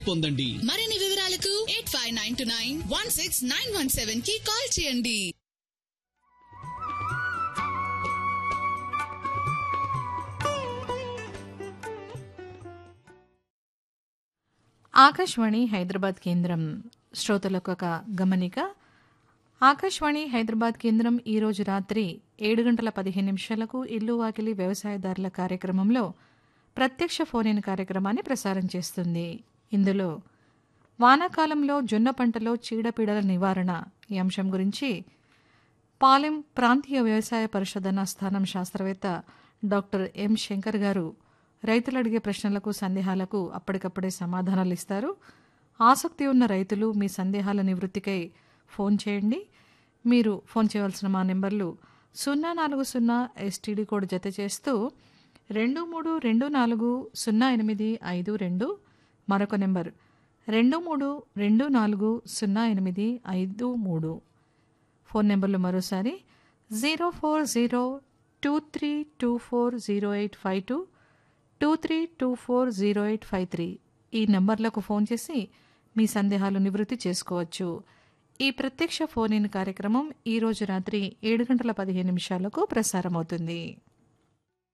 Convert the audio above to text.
పొందండి మరిన్ని వివరాలకు eight five nine two nine one six nine one seven కి కాల్ చేయండి ఆకాశవాణి హైదరాబాద్ కేంద్రం శ్రోతలకు ఒక గమనిక ఆకాశవాణి హైదరాబాద్ కేంద్రం ఈరోజు రాత్రి ఏడు గంటల పదిహేను నిమిషాలకు ఇల్లు వాకిలి వ్యవసాయదారుల కార్యక్రమంలో ప్రత్యక్ష ఫోన్ ఇన్ కార్యక్రమాన్ని ప్రసారం చేస్తుంది ఇందులో వానాకాలంలో జొన్న పంటలో చీడపీడల నివారణ ఈ అంశం గురించి పాలెం ప్రాంతీయ వ్యవసాయ పరిశోధనా స్థానం శాస్త్రవేత్త డాక్టర్ ఎం శంకర్ గారు రైతులు అడిగే ప్రశ్నలకు సందేహాలకు అప్పటికప్పుడే సమాధానాలు ఇస్తారు ఆసక్తి ఉన్న రైతులు మీ సందేహాల నివృత్తికై ఫోన్ చేయండి మీరు ఫోన్ చేయవలసిన మా నెంబర్లు సున్నా నాలుగు సున్నా ఎస్టీడీ కోడ్ జత చేస్తూ రెండు మూడు రెండు నాలుగు సున్నా ఎనిమిది ఐదు రెండు మరొక నెంబర్ రెండు మూడు రెండు నాలుగు సున్నా ఎనిమిది ఐదు మూడు ఫోన్ నెంబర్లు మరోసారి zero four zero two three two four zero eight five two two three two four zero eight five three ఈ నంబర్లకు ఫోన్ చేసి మీ సందేహాలు నివృత్తి చేసుకోవచ్చు ఈ ప్రత్యక్ష ఫోన్ ఇన్ కార్యక్రమం ఈరోజు రాత్రి ఏడు గంటల పదిహేను నిమిషాలకు ప్రసారమవుతుంది